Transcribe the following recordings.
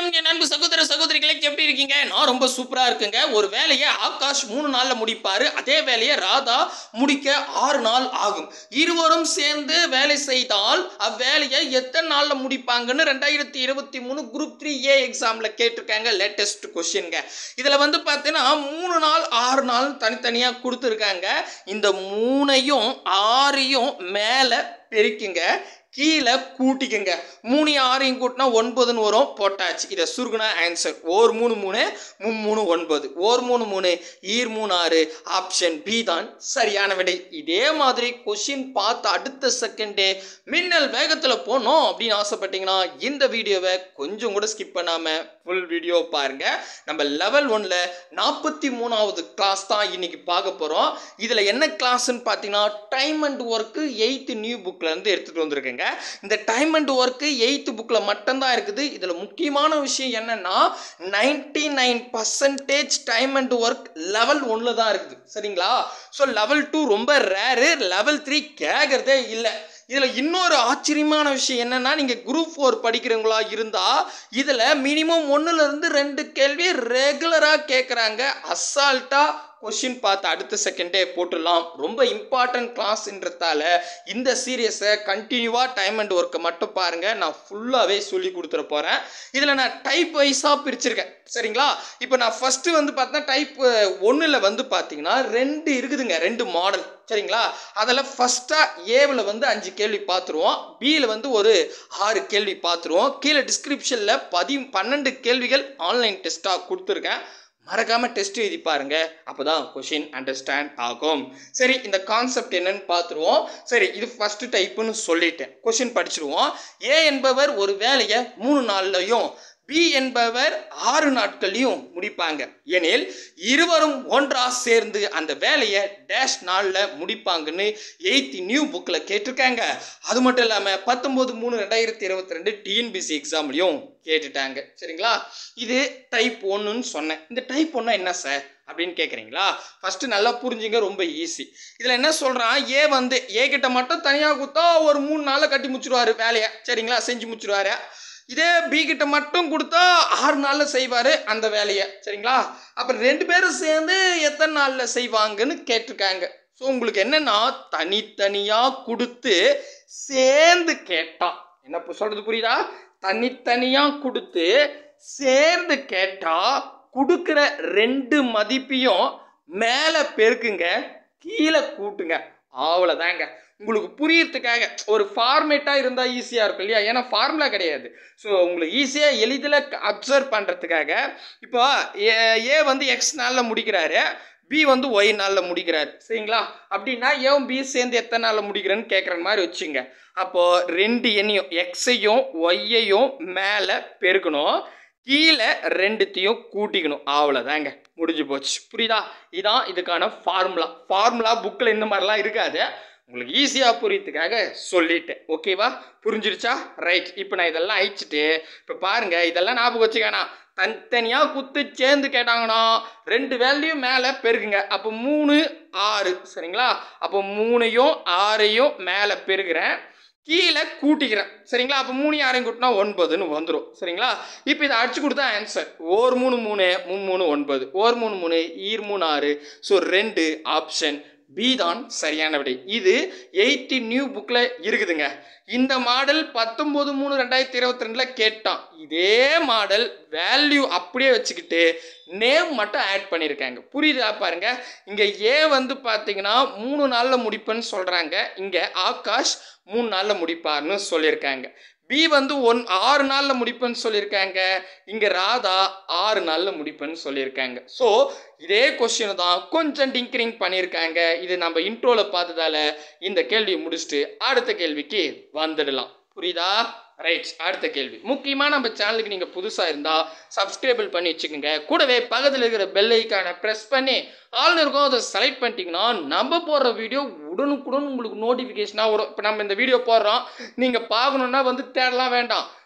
வணக்கம் என் அன்பு சகோதர சகோதரிகளே எப்படி இருக்கீங்க நான் ரொம்ப சூப்பரா இருக்குங்க ஒரு வேலையை ஆகாஷ் மூணு நாள்ல முடிப்பாரு அதே வேலையை ராதா முடிக்க ஆறு நாள் ஆகும் இருவரும் சேர்ந்து வேலை செய்தால் அவ்வேலையை எத்தனை நாள்ல முடிப்பாங்கன்னு ரெண்டாயிரத்தி இருபத்தி மூணு குரூப் த்ரீ ஏ எக்ஸாம்ல கேட்டிருக்காங்க லேட்டஸ்ட் கொஸ்டின்ங்க இதுல வந்து பார்த்தீங்கன்னா மூணு நாள் ஆறு நாள் தனித்தனியா கொடுத்துருக்காங்க இந்த மூணையும் ஆறையும் மேலே பெருக்குங்க கீழே கூட்டிக்கங்க மூணு ஆறையும் கூட்டினா ஒன்பதுன்னு வரும் போட்டாச்சு இதை சுருகுனா ஆன்சர் ஓர் மூணு மூணு மூணு மூணு ஒன்பது ஓர் மூணு மூணு ஈர் மூணு ஆறு ஆப்ஷன் பி தான் சரியான விடை இதே மாதிரி கொஷின் பார்த்து அடுத்த செகண்டே மின்னல் வேகத்தில் போனோம் அப்படின்னு ஆசைப்பட்டீங்கன்னா இந்த வீடியோவை கொஞ்சம் கூட ஸ்கிப் பண்ணாமல் ஃபுல் வீடியோ பாருங்க நம்ம லெவல் ஒன்ல நாற்பத்தி மூணாவது கிளாஸ் தான் இன்னைக்கு பார்க்க போகிறோம் இதில் என்ன கிளாஸ்ன்னு பார்த்தீங்கன்னா time and work eighth new புக்கில் இருந்து எடுத்துகிட்டு வந்திருக்கேங்க இந்த டைம் அண்ட் ஒர்க்கு எயித்து புக்கில் மட்டும்தான் இருக்குது இதில் முக்கியமான விஷயம் என்னன்னா ninety nine percentage time and work level ஒன்றில் தான் இருக்குது சரிங்களா ஸோ லெவல் டூ ரொம்ப ரேரு லெவல் த்ரீ கேட்குறதே இல்லை இதில் இன்னொரு ஆச்சரியமான விஷயம் என்னன்னா நீங்கள் குரூப் ஃபோர் படிக்கிறவங்களா இருந்தால் இதில் மினிமம் ஒன்றுலேருந்து ரெண்டு கேள்வி ரெகுலராக கேட்குறாங்க அசால்ட்டாக கொஷின் பார்த்து அடுத்த செகண்டே போட்டுடலாம் ரொம்ப இம்பார்ட்டன்ட் கிளாஸ்ன்றதால இந்த சீரியஸை கண்டினியூவாக டைம் அண்ட் ஒர்க்கை மட்டும் பாருங்கள் நான் ஃபுல்லாகவே சொல்லி கொடுத்துட போகிறேன் இதில் நான் டைப் வைஸாக பிரிச்சிருக்கேன் சரிங்களா இப்போ நான் ஃபஸ்ட்டு வந்து பார்த்தா டைப் ஒன்றில் வந்து பார்த்தீங்கன்னா ரெண்டு இருக்குதுங்க ரெண்டு மாடல் சரிங்களா அதில் ஃபஸ்ட்டாக ஏவில் வந்து அஞ்சு கேள்வி பார்த்துருவோம் பியில் வந்து ஒரு ஆறு கேள்வி பார்த்துருவோம் கீழே டிஸ்கிரிப்ஷனில் பதி பன்னெண்டு கேள்விகள் ஆன்லைன் டெஸ்ட்டாக கொடுத்துருக்கேன் மறக்காம டெஸ்ட் எழுதி பாருங்க அப்பதான் கொஷின் அண்டர்ஸ்டாண்ட் ஆகும் சரி இந்த கான்செப்ட் என்னன்னு பார்த்துருவோம் சரி இது ஃபர்ஸ்ட் டைப்புன்னு சொல்லிட்டேன் கொஷின் படிச்சிருவோம் ஏ என்பவர் ஒரு வேலையை மூணு நாள்லையும் பி என்பவர் ஆறு நாட்களையும் முடிப்பாங்க எனில் இருவரும் ஒன்றா சேர்ந்து அந்த வேலையை டேஷ் நாளில் முடிப்பாங்கன்னு எயித்து நியூ புக்கில் கேட்டிருக்காங்க அது மட்டும் இல்லாமல் பத்தொம்போது மூணு ரெண்டாயிரத்தி இருபத்தி ரெண்டு டிஎன்பிசி எக்ஸாம்லையும் கேட்டுட்டாங்க சரிங்களா இது டைப் ஒன்றுன்னு சொன்னேன் இந்த டைப் ஒன்றா என்ன சார் அப்படின்னு கேட்குறீங்களா ஃபஸ்ட்டு நல்லா புரிஞ்சுங்க ரொம்ப ஈஸி இதில் என்ன சொல்கிறான் ஏ வந்து ஏ கிட்ட மட்டும் தனியாக கொடுத்தா ஒரு மூணு நாளில் கட்டி முடிச்சிருவாரு வேலையை சரிங்களா செஞ்சு முடிச்சிருவாரு இதே பி கிட்ட மட்டும் கொடுத்தா ஆறு நாளில் செய்வார் அந்த வேலையை சரிங்களா அப்புறம் ரெண்டு பேரும் சேர்ந்து எத்தனை நாளில் செய்வாங்கன்னு கேட்டிருக்காங்க ஸோ உங்களுக்கு என்னன்னா தனித்தனியாக கொடுத்து சேர்ந்து கேட்டா என்ன இப்போ சொல்கிறது புரியுதா தனித்தனியாக கொடுத்து சேர்ந்து கேட்டா கொடுக்குற ரெண்டு மதிப்பையும் மேலே பெருக்குங்க கீழே கூட்டுங்க அவ்வளோதாங்க உங்களுக்கு புரியறதுக்காக ஒரு ஃபார்மேட்டாக இருந்தால் ஈஸியாக இருக்கும் இல்லையா ஏன்னா ஃபார்முலா கிடையாது ஸோ உங்களுக்கு ஈஸியாக எளிதில் அப்சர்வ் பண்ணுறதுக்காக இப்போ ஏ ஏ வந்து எக்ஸ் நாளில் முடிக்கிறாரு பி வந்து ஒய் நாளில் முடிக்கிறாரு சரிங்களா அப்படின்னா ஏன் பி சேர்ந்து எத்தனை நாளில் முடிக்கிறேன்னு கேட்குற மாதிரி வச்சுங்க அப்போது ரெண்டு எண்ணையும் எக்ஸையும் ஒய்யையும் மேலே பெருக்கணும் கீழே ரெண்டுத்தையும் கூட்டிக்கணும் அவ்வளோதாங்க முடிஞ்சு போச்சு புரியுதா இதான் இதுக்கான ஃபார்முலா ஃபார்முலா புக்கில் இந்த மாதிரிலாம் இருக்காது உங்களுக்கு ஈஸியாக புரியறதுக்காக சொல்லிட்டேன் ஓகேவா புரிஞ்சிருச்சா ரைட் இப்போ நான் இதெல்லாம் அழிச்சிட்டு இப்போ பாருங்கள் இதெல்லாம் ஞாபகம் வச்சுக்கணும் தனித்தனியாக குத்து சேர்ந்து கேட்டாங்கன்னா ரெண்டு வேலையும் மேலே பெருக்குங்க அப்போ மூணு ஆறு சரிங்களா அப்போ மூணையும் ஆறையும் மேலே பெருக்கிறேன் கீழே கூட்டிக்கிறேன் சரிங்களா அப்போ மூணு ஆறையும் கூட்டினா ஒன்பதுன்னு வந்துடும் சரிங்களா இப்போ இதை அடிச்சு கொடுத்தா ஆன்சர் ஓர் மூணு மூணு மூணு மூணு ஒன்பது ஓர் மூணு மூணு ஈர் மூணு ஆறு ஸோ ரெண்டு ஆப்ஷன் பி தான் சரியான விடை இது எயிட்டி நியூ புக்கில் இருக்குதுங்க இந்த மாடல் பத்தொம்போது மூணு ரெண்டாயிரத்தி இருபத்தி ரெண்டில் கேட்டான் இதே மாடல் வேல்யூ அப்படியே வச்சுக்கிட்டு நேம் மட்டும் ஆட் பண்ணியிருக்காங்க புரியுதா பாருங்க இங்கே ஏ வந்து பார்த்தீங்கன்னா மூணு நாளில் முடிப்பேன்னு சொல்கிறாங்க இங்கே ஆகாஷ் மூணு நாளில் முடிப்பார்னு சொல்லியிருக்காங்க பி வந்து ஒன் ஆறு நாளில் முடிப்பேன்னு சொல்லியிருக்காங்க இங்கே ராதா ஆறு நாளில் முடிப்பேன்னு சொல்லியிருக்காங்க ஸோ இதே கொஸ்டின் தான் கொஞ்சம் டிங்கரிங் பண்ணியிருக்காங்க இது நம்ம இன்ட்ரோவில் பார்த்ததால இந்த கேள்வியை முடிச்சுட்டு அடுத்த கேள்விக்கு வந்துடலாம் புரியுதா ரைட் அடுத்த கேள்வி முக்கியமாக நம்ம சேனலுக்கு நீங்கள் புதுசாக இருந்தால் சப்ஸ்கிரைபிள் பண்ணி வச்சுக்கோங்க கூடவே பக்கத்தில் இருக்கிற பெல் ஐக்கானை ப்ரெஸ் பண்ணி ஆல் இருக்கும் அதை செலக்ட் பண்ணிட்டீங்கன்னா நம்ம போடுற வீடியோ உடனுக்குடன் உங்களுக்கு நோட்டிஃபிகேஷனாக வரும் இப்போ நம்ம இந்த வீடியோ போடுறோம் நீங்கள் பார்க்கணுன்னா வந்து தேடலாம் வேண்டாம்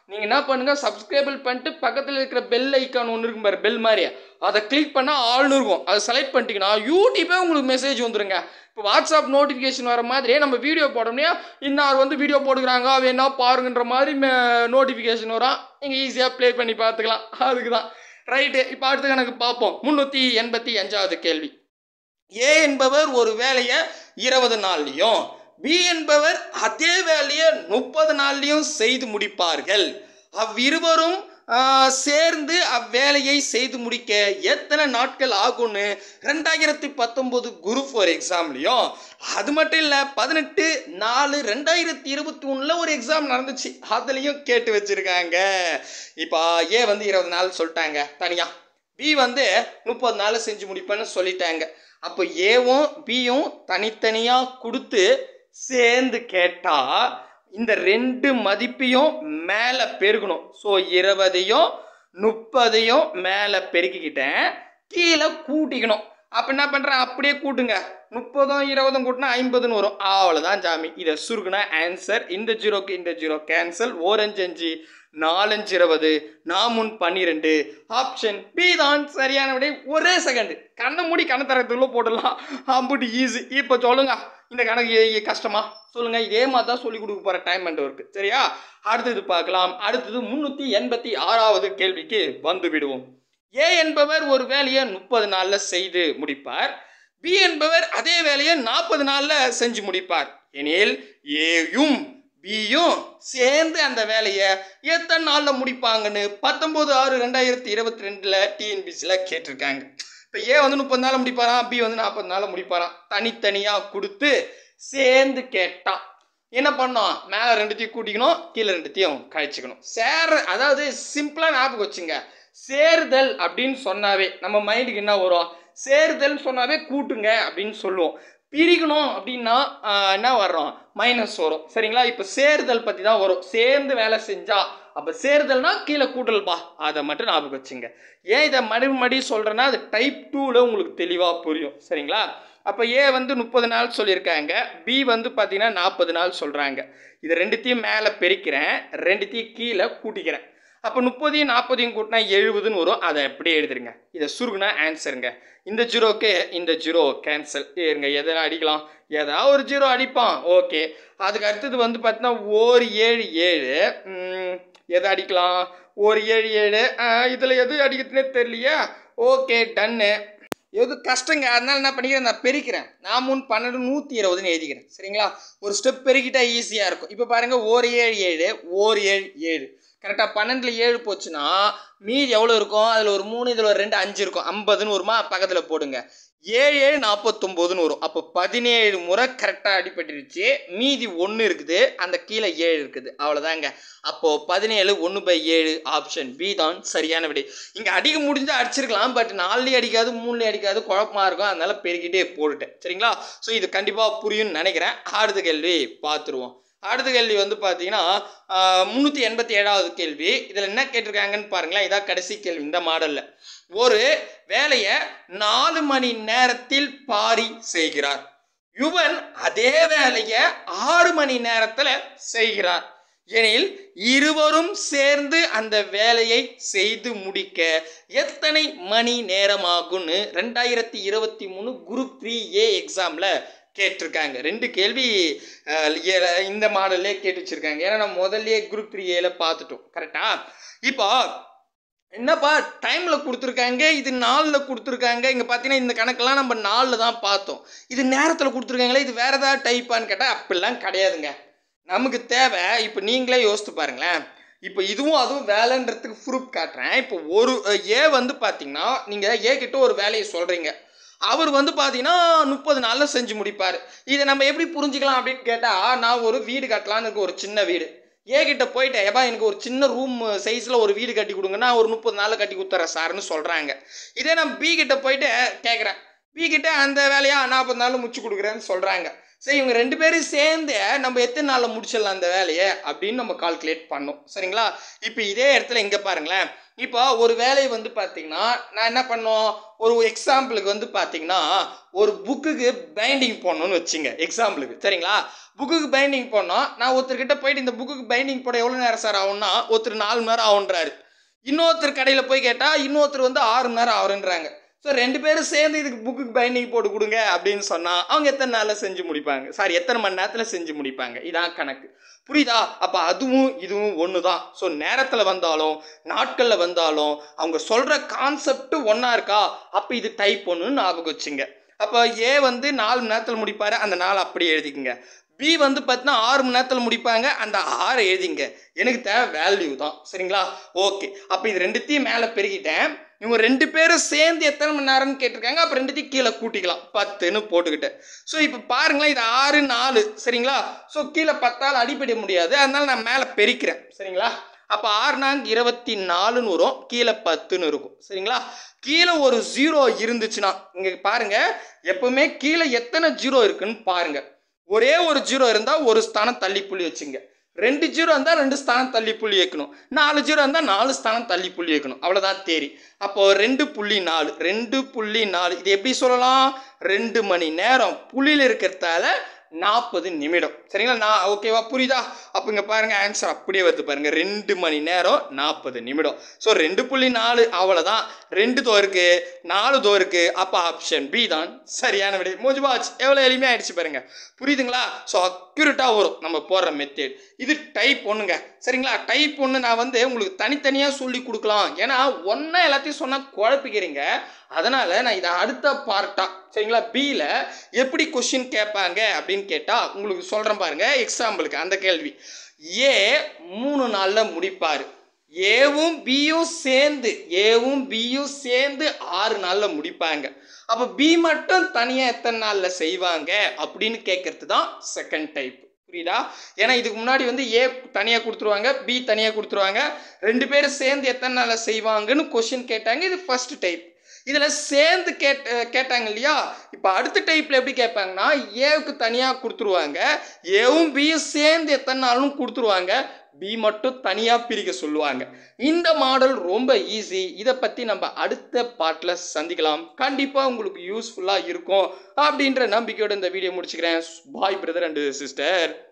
நீங்கள் என்ன பண்ணுங்க சப்ஸ்கிரைபிள் பண்ணிட்டு பக்கத்தில் இருக்கிற பெல் ஐக்கான் ஒன்று இருக்கும் பாரு பெல் மாதிரி அதை கிளிக் பண்ணால் ஆள்னு இருக்கும் அதை செலக்ட் பண்ணிட்டீங்கன்னா யூடியூபே உங்களுக்கு மெசேஜ் வந்துருங்க இப்போ வாட்ஸ்அப் நோட்டிஃபிகேஷன் வர மாதிரியே நம்ம வீடியோ போடணும்னா இன்னார் வந்து வீடியோ போடுகிறாங்க வேணா பாருங்கன்ற மாதிரி நோட்டிஃபிகேஷன் வரும் நீங்கள் ஈஸியாக ப்ளே பண்ணி பார்த்துக்கலாம் அதுக்கு தான் ரைட்டு இப்போ அடுத்த கணக்கு பார்ப்போம் முந்நூற்றி எண்பத்தி அஞ்சாவது கேள்வி ஏ என்பவர் ஒரு வேலையை இருபது நாள்லையும் பி என்பவர் அதே வேலையை முப்பது நாள்லையும் செய்து முடிப்பார்கள் அவ்விருவரும் ஆ, சேர்ந்து அவ்வேலையை செய்து முடிக்க எத்தனை நாட்கள் ஆகும்னு ரெண்டாயிரத்தி பத்தொம்போது குரூப் ஒரு எக்ஸாம்லையும் அது மட்டும் இல்லை பதினெட்டு நாலு ரெண்டாயிரத்தி இருபத்தி ஒன்றில் ஒரு எக்ஸாம் நடந்துச்சு அதுலேயும் கேட்டு வச்சுருக்காங்க இப்போ ஏ வந்து இருபது நாள் சொல்லிட்டாங்க தனியாக பி வந்து முப்பது நாள் செஞ்சு முடிப்பேன்னு சொல்லிட்டாங்க அப்போ ஏவும் பியும் தனித்தனியாக கொடுத்து சேர்ந்து கேட்டால் இந்த ரெண்டு மதிப்பையும் மேலே பெருகணும் ஸோ இருபதையும் முப்பதையும் மேலே பெருக்கிக்கிட்டேன் கீழே கூட்டிக்கணும் அப்போ என்ன பண்ணுறேன் அப்படியே கூட்டுங்க முப்பதும் இருபதும் கூட்டினா ஐம்பதுன்னு வரும் அவ்வளோதான் ஜாமி இதை சுருக்குனா ஆன்சர் இந்த ஜீரோக்கு இந்த ஜீரோ கேன்சல் ஓரஞ்சு அஞ்சு நாலஞ்சு இருபது நாமுன் பன்னிரெண்டு ஆப்ஷன் பி தான் சரியான விடை ஒரே செகண்ட் கண்ணை மூடி கண்ணை தரத்துக்குள்ள போடலாம் அம்புட்டு ஈஸி இப்போ சொல்லுங்க இந்த கணக்கு எ- எ- கஷ்டமா சொல்லுங்க இதே மாதிரி தான் சொல்லி கொடுக்க போற டைம் அண்ட் ஒர்க் சரியா அடுத்தது பார்க்கலாம் அடுத்தது முன்னூற்றி எண்பத்தி ஆறாவது கேள்விக்கு வந்து விடுவோம் ஏ என்பவர் ஒரு வேலையை முப்பது நாளில் செய்து முடிப்பார் பி என்பவர் அதே வேலையை நாற்பது நாளில் செஞ்சு முடிப்பார் எனில் ஏயும் பியும் சேர்ந்து அந்த வேலையை எத்தனை நாளில் முடிப்பாங்கன்னு பத்தொம்போது ஆறு ரெண்டாயிரத்தி இருபத்தி ரெண்டில் டிஎன்பிசியில் கேட்டிருக்காங்க இப்போ ஏ வந்து முப்பது நாளில் முடிப்பாராம் பி வந்து நாற்பது நாளில் முடிப்பாராம் தனித்தனியாக கொடுத்து சேர்ந்து கேட்டான் என்ன பண்ணோம் மேலே ரெண்டுத்தையும் கூட்டிக்கணும் கீழே ரெண்டுத்தையும் கழிச்சுக்கணும் சேர அதாவது சிம்பிளாக ஞாபகம் வச்சுங்க சேருதல் அப்படின்னு சொன்னாவே நம்ம மைண்டுக்கு என்ன வரும் சேருதல்னு சொன்னாவே கூட்டுங்க அப்படின்னு சொல்லுவோம் பிரிக்கணும் அப்படின்னா ஆஹ், என்ன வர்றோம் மைனஸ் வரும் சரிங்களா இப்போ சேருதல் பற்றி தான் வரும் சேர்ந்து வேலை செஞ்சா அப்போ சேருதல்னா கீழே கூட்டல்பா அதை மட்டும் ஞாபகம் வச்சுங்க ஏன் இதை மறுபடி மறுபடி சொல்கிறேன்னா அது டைப் டூவில் உங்களுக்கு தெளிவாக புரியும் சரிங்களா அப்போ ஏ வந்து முப்பது நாள் சொல்லியிருக்காங்க பி வந்து பார்த்தீங்கன்னா நாற்பது நாள் சொல்கிறாங்க இது ரெண்டுத்தையும் மேலே பெருக்கிறேன் ரெண்டுத்தையும் கீழே கூட்டிக்கிறேன் அப்போ முப்பதையும் நாற்பதையும் கூட்டினா எழுபதுன்னு வரும் அதை அப்படியே எழுதுருங்க இதை சுருகுனா ஆன்சருங்க இந்த ஜீரோக்கு இந்த ஜீரோ கேன்சல் இருங்க எதனா அடிக்கலாம் ஏதாவது ஒரு ஜீரோ அடிப்பான் ஓகே அதுக்கு அடுத்தது வந்து பார்த்தீங்கன்னா ஒரு ஏழு ஏழு ம், எதை அடிக்கலாம் ஒரு ஏழு ஏழு இதில் எது அடிக்கிறதுனே தெரியலையா ஓகே டன்னு எது கஷ்டங்க அதனால என்ன பண்ணிக்கிறேன் நான் பெருக்கிறேன் நான் மூணு பன்னெண்டு நூற்றி இருபதுன்னு எழுதிக்கிறேன் சரிங்களா ஒரு ஸ்டெப் பெருக்கிட்டா ஈஸியாக இருக்கும் இப்போ பாருங்கள் ஒரு ஏழு ஏழு ஒரு ஏழு ஏழு கரெக்டாக பன்னெண்டில் ஏழு போச்சுன்னா மீதி எவ்வளோ இருக்கும் அதில் ஒரு மூணு இதில் ஒரு ரெண்டு அஞ்சு இருக்கும் ஐம்பதுன்னு வருமா பக்கத்தில் போடுங்க ஏழு ஏழு நாற்பத்தொம்போதுன்னு வரும் அப்போ பதினேழு முறை கரெக்டாக அடிபட்டுருச்சு மீதி ஒன்று இருக்குது அந்த கீழே ஏழு இருக்குது அவ்வளோதாங்க அப்போது பதினேழு ஒன்று பை ஏழு ஆப்ஷன் பி தான் சரியான விடை இங்கே அடிக்க முடிஞ்சால் அடிச்சிருக்கலாம் பட் நாலுலேயும் அடிக்காது மூணுலேயும் அடிக்காது குழப்பமா இருக்கும் அதனால பெருக்கிட்டே போட்டுட்டேன் சரிங்களா ஸோ இது கண்டிப்பாக புரியும்னு நினைக்கிறேன் அடுத்த கேள்வி பார்த்துருவோம் அடுத்த கேள்வி வந்து பார்த்தீங்கன்னா முந்நூற்றி எண்பத்தி ஏழாவது கேள்வி இதில் என்ன கேட்டிருக்காங்கன்னு பாருங்களேன் இதான் கடைசி கேள்வி இந்த மாடலில் ஒரு வேலையை நாலு மணி நேரத்தில் பாரி செய்கிறார் யுவன் அதே வேலையை ஆறு மணி நேரத்தில் செய்கிறார் எனில் இருவரும் சேர்ந்து அந்த வேலையை செய்து முடிக்க எத்தனை மணி நேரமாகும்னு ரெண்டாயிரத்தி இருபத்தி மூணு குரூப் த்ரீ ஏ எக்ஸாமில் கேட்டிருக்காங்க ரெண்டு கேள்வி அஹ், ஏ- இந்த மாடல்லே கேட்டு வச்சிருக்காங்க ஏன்னா நம்ம முதல்லயே குரூப் த்ரீ ஏல பார்த்துட்டோம் கரெக்டா இப்போ என்னப்பா டைமில் கொடுத்துருக்காங்க இது நாளில் கொடுத்துருக்காங்க இங்கே பார்த்தீங்கன்னா இந்த கணக்கெல்லாம் நம்ம நாளில் தான் பார்த்தோம் இது நேரத்தில் கொடுத்துருக்காங்களே இது வேறு ஏதாவது டைப்பான்னு கேட்டால் அப்படிலாம் கிடையாதுங்க நமக்கு தேவை இப்போ நீங்களே யோசித்து பாருங்களேன் இப்போ இதுவும் அதுவும் வேலைன்றதுக்கு ப்ரூஃப் காட்டுறேன் இப்போ ஒரு அஹ், ஏ வந்து பார்த்தீங்கன்னா நீங்கள் ஏ கிட்ட ஒரு வேலையை சொல்கிறீங்க அவர் வந்து பார்த்தீங்கன்னா முப்பது நாளில் செஞ்சு முடிப்பார் இதை நம்ம எப்படி புரிஞ்சுக்கலாம் அப்படின்னு கேட்டால் நான் ஒரு வீடு கட்டலான்னு இருக்க ஒரு சின்ன வீடு ஏ கிட்ட போயிட்டேன் ஏப்பா எனக்கு ஒரு சின்ன ரூம் சைஸில் ஒரு வீடு கட்டி கொடுங்கன்னா ஒரு முப்பது நாளில் கட்டி கொடுத்துறேன் சார்னு சொல்கிறாங்க இதே நான் பி கிட்ட போயிட்டு கேட்குறேன் பி கிட்ட அந்த வேலையா நாற்பது நாள் முடிச்சு கொடுக்குறேன்னு சொல்கிறாங்க சரி இவங்க ரெண்டு பேரும் சேர்ந்து நம்ம எத்தனை நாளில் முடிச்சிடலாம் அந்த வேலையை அப்படின்னு நம்ம கால்குலேட் பண்ணோம் சரிங்களா இப்போ இதே இடத்துல இங்கே பாருங்களேன் இப்போ ஒரு வேலையை வந்து பார்த்தீங்கன்னா நான் என்ன பண்ணோம் ஒரு எக்ஸாம்பிளுக்கு வந்து பார்த்தீங்கன்னா ஒரு புக்குக்கு பைண்டிங் போடணும்னு வச்சுங்க எக்ஸாம்பிளுக்கு சரிங்களா புக்குக்கு பைண்டிங் போடணும் நான் ஒருத்தர்கிட்ட போயிட்டு இந்த புக்குக்கு பைண்டிங் போட எவ்வளோ நேரம் சார் ஆகும்னா ஒருத்தர் நாலு மணி நேரம் ஆகுன்றாரு இன்னொருத்தர் கடையில் போய் கேட்டால் இன்னொருத்தர் வந்து ஆறு மணி நேரம் ஆகுன்றாங்க ஸோ ரெண்டு பேரும் சேர்ந்து இதுக்கு புக்குக்கு பைண்டிங் போட்டு கொடுங்க அப்படின்னு சொன்னால் அவங்க எத்தனை நாளில் செஞ்சு முடிப்பாங்க சாரி எத்தனை மணி நேரத்தில் செஞ்சு முடிப்பாங்க இதான் கணக்கு புரியுதா அப்போ அதுவும் இதுவும் ஒன்று தான் ஸோ நேரத்தில் வந்தாலும் நாட்களில் வந்தாலும் அவங்க சொல்கிற கான்செப்ட் ஒன்றா இருக்கா அப்போ இது டைப் ஒன்றுன்னு ஞாபகம் வச்சுங்க அப்போ ஏ வந்து நாலு மணி நேரத்தில் முடிப்பார் அந்த நாள் அப்படியே எழுதிக்கங்க பி வந்து பார்த்தீங்கன்னா ஆறு மணி நேரத்தில் முடிப்பாங்க அந்த ஆறை எழுதிங்க எனக்கு தேவை வேல்யூ தான் சரிங்களா ஓகே அப்போ இது ரெண்டுத்தையும் மேலே பெருகிட்டேன் இவங்க ரெண்டு பேரும் சேர்ந்து எத்தனை மணி நேரம்னு கேட்டிருக்காங்க அப்போ ரெண்டுத்தையும் கீழே கூட்டிக்கலாம் பத்துன்னு போட்டுக்கிட்டேன் ஸோ இப்போ பாருங்களேன் இது ஆறு நாலு சரிங்களா ஸோ கீழே பத்தால் அடிப்படை முடியாது அதனால நான் மேலே பெருக்கிறேன் சரிங்களா அப்போ ஆறு நான்கு இருபத்தி நாலுன்னு வரும் கீழே பத்துன்னு இருக்கும் சரிங்களா கீழே ஒரு ஜீரோ இருந்துச்சுன்னா இங்கே பாருங்க எப்பவுமே கீழே எத்தனை ஜீரோ இருக்குன்னு பாருங்க ஒரே ஒரு ஜீரோ இருந்தால் ஒரு ஸ்தானம் தள்ளி புள்ளி வச்சுங்க ரெண்டு ஜீரோ இருந்தால் ரெண்டு ஸ்தானம் தள்ளி புள்ளி வைக்கணும் நாலு ஜீரோ இருந்தால் நாலு ஸ்தானம் தள்ளி புள்ளி வைக்கணும் அவ்வளோதான் தேரி அப்போ ரெண்டு புள்ளி நாலு ரெண்டு புள்ளி நாலு இது எப்படி சொல்லலாம் ரெண்டு மணி நேரம் புள்ளியில் இருக்கிறதால நாற்பது நிமிடம் சரிங்களா நான் ஓகேவா புரியுதா அப்போ இங்கே பாருங்க ஆன்சர் அப்படியே வருது பாருங்க ரெண்டு மணி நேரம் நாற்பது நிமிடம் ஸோ ரெண்டு புள்ளி நாலு அவ்வளோதான் ரெண்டு தோ இருக்கு நாலு தோ இருக்கு அப்போ ஆப்ஷன் பி தான் சரியான விடை மோஜுபாச் எவ்வளோ எளிமையாயிடுச்சு பாருங்க புரியுதுங்களா ஸோ அக்யூரேட்டாக வரும் நம்ம போடுற மெத்தேட் இது டைப் ஒன்றுங்க சரிங்களா டைப் ஒன்று நான் வந்து உங்களுக்கு தனித்தனியாக சொல்லி கொடுக்கலாம் ஏன்னா ஒன்றா எல்லாத்தையும் சொன்னால் குழப்பிக்கிறீங்க அதனால் நான் இதை அடுத்த பார்ட்டாக சரிங்களா பியில் எப்படி கொஷின் கேட்பாங்க அப்படின்னு கேட்டால் உங்களுக்கு சொல்கிறேன் பாருங்க எக்ஸாம்பிளுக்கு அந்த கேள்வி ஏ மூணு நாளில் முடிப்பார் ஏவும் பியும் சேர்ந்து ஏவும் பியும் சேர்ந்து ஆறு நாளில் முடிப்பாங்க அப்போ பி மட்டும் தனியாக எத்தனை நாளில் செய்வாங்க அப்படின்னு கேட்கறது தான் செகண்ட் டைப் புரியுதா ஏன்னா இதுக்கு முன்னாடி வந்து ஏ தனியாக கொடுத்துருவாங்க பி தனியாக கொடுத்துருவாங்க ரெண்டு பேரும் சேர்ந்து எத்தனை நாளில் செய்வாங்கன்னு கொஷின் கேட்டாங்க இது ஃபர்ஸ்ட் டைப் இதில் சேர்ந்து கேட் கேட்டாங்க இல்லையா இப்போ அடுத்த டைப்பில் எப்படி கேட்பாங்கன்னா ஏவுக்கு தனியாக கொடுத்துருவாங்க ஏவும் பியும் சேர்ந்து எத்தனை நாளும் கொடுத்துருவாங்க பி மட்டும் தனியாக பிரிக்க சொல்லுவாங்க இந்த மாடல் ரொம்ப ஈஸி இதை பற்றி நம்ம அடுத்த பாட்டில் சந்திக்கலாம் கண்டிப்பாக உங்களுக்கு யூஸ்ஃபுல்லாக இருக்கும் அப்படின்ற நம்பிக்கையோட இந்த வீடியோ முடிச்சுக்கிறேன் பாய் பிரதர் அண்ட் சிஸ்டர்